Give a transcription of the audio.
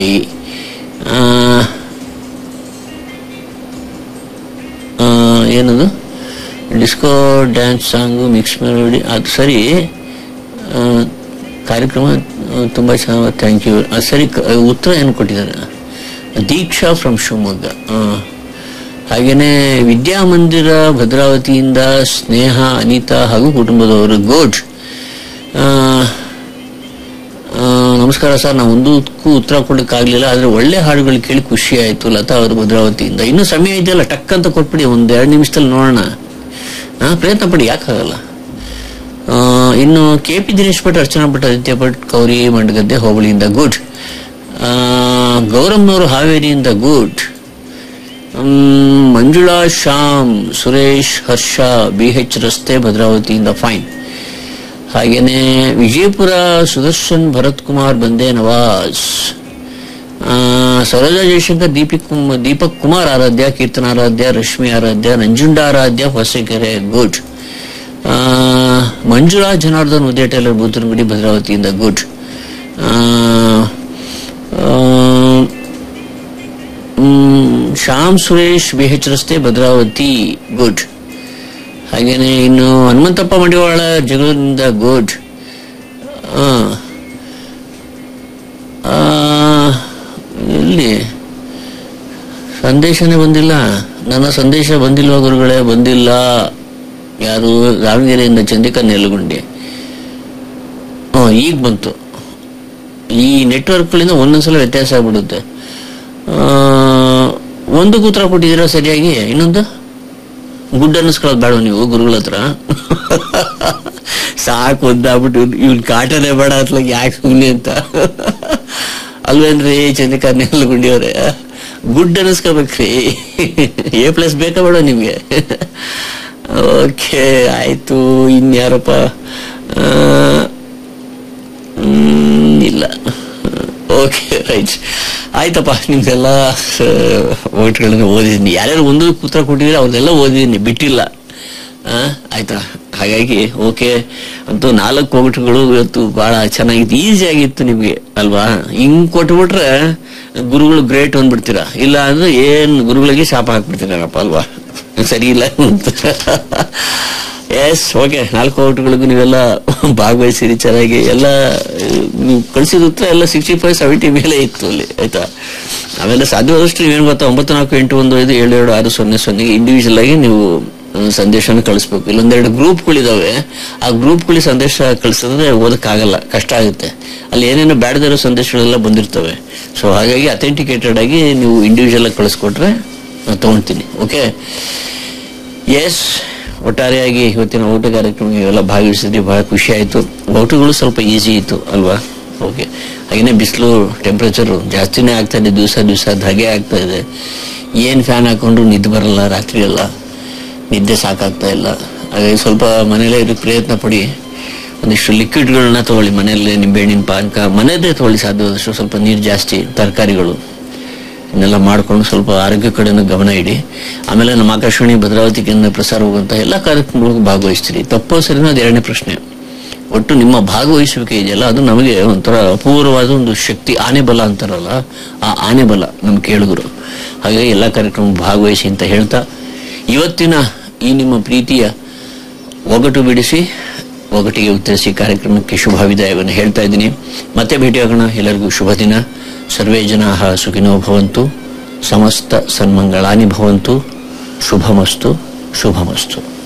ಆ, ಆ, ಏನದು disco dance song mix melody ಅದು ಸರಿ ಆ, ಕಾರ್ಯಕ್ರಮ ಆ, ತುಂಬ ಚೆನ್ನಾಗಿ ಥ್ಯಾಂಕ್ ಯು ಅದು ಸರಿ ಕ- ಉತ್ತರ ಏನು ಕೊಟ್ಟಿದ್ದಾರೆ ದೀಕ್ಷಾ ಫ್ರಮ್ ಶಿವಮೊಗ್ಗ ಆ, ಹಾಗೇನೆ ವಿದ್ಯಾಮಂದಿರ ಭದ್ರಾವತಿಯಿಂದ ಸ್ನೇಹ ಅನಿತಾ ಹಾಗೂ ಕುಟುಂಬದವರು ಗೋಡ್ ಆ, ಆ, ನಮಸ್ಕಾರ ಸರ್ ನಾವು ಒಂದಕ್ಕೂ ಉತ್ತರ ಕೊಡಕ್ಕಾಗ್ಲಿಲ್ಲ ಆದ್ರೆ ಒಳ್ಳೆ ಹಾಡುಗಳು ಕೇಳಿ ಖುಷಿ ಆಯ್ತು ಲತಾ ಅವರು ಭದ್ರಾವತಿಯಿಂದ ಇನ್ನೂ ಸಮಯ ಇದೆಯಲ್ಲ ಟಕ್ ಅಂತ ಕೊಟ್ಬಿಡಿ ಒಂದ್ ಎರಡು ನಿಮಿಷದಲ್ಲಿ ನೋಡೋಣ ಹಾ ಪ್ರಯತ್ನ ಪಡಿ ಯಾಕಾಗಲ್ಲ ಆ, ಇನ್ನು ಕೆ ಪಿ ದಿನೇಶ್ ಭಟ್ ಅರ್ಚನಾ ಭಟ್ ಆದಿತ್ಯ ಭಟ್ ಕೌರಿ ಮಂಡಗದ್ದೆ ಹೋಬಳಿಯಿಂದ ಗುಡ್ ಗೌರಮ್ನವರು ಹಾವೇರಿಯಿಂದ good Manjula Shyam Suresh Harsha B H ರಸ್ತೆ ಭದ್ರಾವತಿಯಿಂದ ಫೈನ್ ಹಾಗೇನೆ ವಿಜಯಪುರ ಸುದರ್ಶನ್ ಭರತ್ ಕುಮಾರ್ ಬಂದೆ ನವಾಜ್ ಆ, ಸರೋಜಾ ಜಯಶಂಕರ್ ದೀಪಿಕ್ ಕುಮ್- ದೀಪಕ್ ಕುಮಾರ್ ಆರಾಧ್ಯ ಕೀರ್ತನ ಆರಾಧ್ಯ ರಶ್ಮಿ ಆರಾಧ್ಯ ನಂಜುಂಡ ಆರಾಧ್ಯ ಹೊಸಕೆರೆ ಗುಡ್ ಆ, ಮಂಜುಳಾ ಜನಾರ್ದನ್ ಉದಯ ಟೈಲರ್ ಬೂತನಗುಡಿ ಭದ್ರಾವತಿಯಿಂದ ಗುಡ್ ಆ, ಆ, ಮ್, ಶ್ಯಾಮ್ ಸುರೇಶ್ ಬಿ ಎಚ್ ರಸ್ತೆ ಭದ್ರಾವತಿ ಗುಡ್ ಹಾಗೇನೆ ಇನ್ನು ಹನುಮಂತಪ್ಪ ಮಡಿವಾಳ ಜಗಳೂರಿನಿಂದ ಗುಡ್ ಆ, ಆ, ಎಲ್ಲಿ ಸಂದೇಶನೇ ಬಂದಿಲ್ಲ ನನ್ನ ಸಂದೇಶ ಬಂದಿಲ್ವಾ ಗುರುಗಳೇ ಬಂದಿಲ್ಲ ಯಾರು ದಾವಣಗೆರೆಯಿಂದ ಚಂದ್ರಿಕಾ ನೆಲಗುಂಡಿ ಹ್ಞೂ ಈಗ ಬಂತು ಈ ನೆಟ್ವರ್ಕ್ಗಳಿಂದ ಒಂದೊಂದ್ಸಲ ವ್ಯತ್ಯಾಸ ಆಗ್ಬಿಡುತ್ತೆ ಆ, ಒಂದಕ್ಕೆ ಉತ್ತರ ಕೊಟ್ಟಿದ್ದೀರಾ ಸರಿಯಾಗಿ ಇನ್ನೊಂದು ಗುಡ್ ಅನ್ನಿಸ್ಕೊಳ್ಳೋದು ಬೇಡ ನೀವು ಗುರುಗಳ ಹತ್ರ ಸಾಕು ಒಂದಾಗ್ಬಿಟ್ಟು ಇವ್ನ ಕಾಟನೇ ಬೇಡ ಅತ್ಲಾಗ ಯಾಕೆ ಸುಮ್ಮನೆ ಅಂತ ಅಲ್ವೇನ್ರಿ ಚಂದ್ರಿಕಾ ನೆಲಗುಂಡಿಯವ್ರೆ ಗುಡ್ ಅನ್ನಿಸ್ಕೋಬೇಕ್ರಿ ಎ ಪ್ಲಸ್ ಬೇಕಾ ಬೇಡ ನಿಮ್ಗೆ ಓಕೆ ಆಯ್ತು ಇನ್ಯಾರಪ್ಪ ಆ, ಹ್ಮ್, ಇಲ್ಲ ಓಕೆ ರೈಟ್ ಆಯ್ತಪ್ಪ ನಿಮ್ದೆಲ್ಲ ಓಟ್ಗಳನ್ನ ಓದಿದ್ದೀನಿ ಯಾರ್ಯಾರು ಒಂದು ಉತ್ತರ ಕೊಟ್ಟಿದ್ರೆ ಅವ್ರನ್ನೆಲ್ಲ ಓದಿದ್ದೀನಿ ಬಿಟ್ಟಿಲ್ಲ ಆ, ಆಯ್ತಾ ಹಾಗಾಗಿ ಓಕೆ ಅಂತೂ ನಾಲ್ಕು ಓಟ್ಗಳು ಇವತ್ತು ಬಹಳ ಚೆನ್ನಾಗಿತ್ತು ಈಸಿ ಆಗಿತ್ತು ನಿಮ್ಗೆ ಅಲ್ವಾ ಹಿಂಗ್ ಕೊಟ್ಬಿಟ್ರೆ ಗುರುಗಳು ಗ್ರೇಟ್ ಅಂದ್ಬಿಡ್ತೀರಾ ಇಲ್ಲ ಅಂದ್ರೆ ಏನ್ ಗುರುಗಳಿಗೆ ಶಾಪ ಹಾಕ್ಬಿಡ್ತೀರಪ್ಪ ಅಲ್ವಾ ಸರಿ ಇಲ್ಲ ಎಸ್ ಓಕೆ ನಾಲ್ಕು ಔಟ್ಗಳಿಗೂ ನೀವೆಲ್ಲ ಭಾಗವಹಿಸಿರಿ ಚೆನ್ನಾಗಿ ಎಲ್ಲ ಆ, ನೀವು ಕಳಿಸಿದ ಉತ್ತರ ಎಲ್ಲ ಸಿಕ್ಸ್ಟಿ ಫೈವ್ ಸೆವೆಂಟಿ ಮೇಲೆ ಇತ್ತು ಅಲ್ಲಿ ಆಯ್ತಾ ಆಮೇಲೆ ಸಾಧ್ಯವಾದಷ್ಟು ನೀವೇನು ಗೊತ್ತಾ ಒಂಬತ್ತು ನಾಲ್ಕು ಎಂಟು ಒಂದು ಐದು ಏಳು ಏಳು ಆರು ಸೊನ್ನೆ ಸೊನ್ನೆಗೆ ಇಂಡಿವಿಜುವಲ್ ಆಗಿ ನೀವು ಆ, ಸಂದೇಶನ ಕಳಿಸ್ಬೇಕು ಇಲ್ಲೊಂದೆರಡು ಗ್ರೂಪ್ಗಳಿದಾವೆ ಆ ಗ್ರೂಪ್ಗಳಿಗೆ ಸಂದೇಶ ಕಳಿಸಿದ್ರೆ ಓದಕ್ಕಾಗಲ್ಲ ಕಷ್ಟ ಆಗುತ್ತೆ ಅಲ್ಲಿ ಏನೇನೋ ಬೇಡದಿರೋ ಸಂದೇಶಗಳೆಲ್ಲ ಬಂದಿರ್ತವೆ ಸೊ ಹಾಗಾಗಿ ಅಥೆಂಟಿಕೇಟೆಡ್ ಆಗಿ ನೀವು ಇಂಡಿವಿಜುವಲ್ ಆಗಿ ಕಳಿಸ್ಕೊಟ್ರೆ ನಾನು ತಗೊಳ್ತೀನಿ ಓಕೆ ಎಸ್ ಒಟ್ಟಾರೆಯಾಗಿ ಇವತ್ತಿನ ಊಟ ಕಾರ್ಯಕ್ರಮ ಎಲ್ಲ ಭಾಗವಹಿಸಿದ್ರಿ ಬಹಳ ಖುಷಿ ಆಯ್ತು ಊಟಗಳು ಸ್ವಲ್ಪ ಈಸಿ ಇತ್ತು ಅಲ್ವಾ ಓಕೆ ಹಾಗೇನೆ ಬಿಸಿಲು ಟೆಂಪರೇಚರ್ ಜಾಸ್ತಿನೇ ಆಗ್ತಾ ಇದೆ ದಿವಸ ದಿವಸ ಧಗೆ ಆಗ್ತಾ ಇದೆ ಏನ್ ಫ್ಯಾನ್ ಹಾಕೊಂಡ್ರು ನಿದ್ದೆ ಬರಲ್ಲ ರಾತ್ರಿ ಎಲ್ಲ ನಿದ್ದೆ ಸಾಕಾಗ್ತಾ ಇಲ್ಲ ಹಾಗಾಗಿ ಸ್ವಲ್ಪ ಮನೇಲೇ ಇರೋಕ್ಕೆ ಪ್ರಯತ್ನ ಪಡಿ ಒಂದಿಷ್ಟು ಲಿಕ್ವಿಡ್ಗಳನ್ನ ತಗೊಳ್ಳಿ ಮನೆಯಲ್ಲೇ ನಿಂಬೆಹಣ್ಣಿನ ಪಾನಕ ಮನೆಯದೇ ತಗೊಳ್ಳಿ ಸಾಧ್ಯವಾದಷ್ಟು ಸ್ವಲ್ಪ ನೀರು ಜಾಸ್ತಿ ತರಕಾರಿಗಳು ಇದನ್ನೆಲ್ಲ ಮಾಡ್ಕೊಂಡು ಸ್ವಲ್ಪ ಆರೋಗ್ಯ ಕಡೆನೂ ಗಮನ ಇಡಿ ಆಮೇಲೆ ನಮ್ಮ ಆಕಾಶವಾಣಿ ಭದ್ರಾವತಿ ಕೇಂದ್ರ ಪ್ರಸಾರ ಹೋಗುವಂತ ಎಲ್ಲ ಕಾರ್ಯಕ್ರಮಗಳಿಗೂ ಭಾಗವಹಿಸ್ತೀರಿ ತಪ್ಪೋ ಸರಿನೋ ಅದು ಎರಡನೇ ಪ್ರಶ್ನೆ ಒಟ್ಟು ನಿಮ್ಮ ಭಾಗವಹಿಸುವಿಕೆ ಇದೆಯಲ್ಲ ಅದು ನಮಗೆ ಒಂಥರ ಅಪೂರ್ವವಾದ ಒಂದು ಶಕ್ತಿ ಆನೆ ಬಲ ಅಂತಾರಲ್ಲ ಆ ಆನೆ ಬಲ ನಮ್ಮ ಕೇಳುಗರು ಹಾಗಾಗಿ ಎಲ್ಲ ಕಾರ್ಯಕ್ರಮ ಭಾಗವಹಿಸಿ ಅಂತ ಹೇಳ್ತಾ ಇವತ್ತಿನ ಈ ನಿಮ್ಮ ಪ್ರೀತಿಯ ಒಗಟು ಬಿಡಿಸಿ ಒಗಟಿಗೆ ಉತ್ತರಿಸಿ ಕಾರ್ಯಕ್ರಮಕ್ಕೆ ಶುಭ ವಿದಾಯವನ್ನು ಹೇಳ್ತಾ ಇದ್ದೀನಿ ಮತ್ತೆ ಭೇಟಿಯಾಗೋಣ ಎಲ್ಲರಿಗೂ ಶುಭ ದಿನ ಸರ್ವೇ ಜನಾ ಸುಖಿನೋ ಭವಂತು ಸಮಸ್ತ ಸನ್ಮಂಗಳಾನಿ ಭವಂತು ಶುಭಮಸ್ತು ಶುಭಮಸ್ತು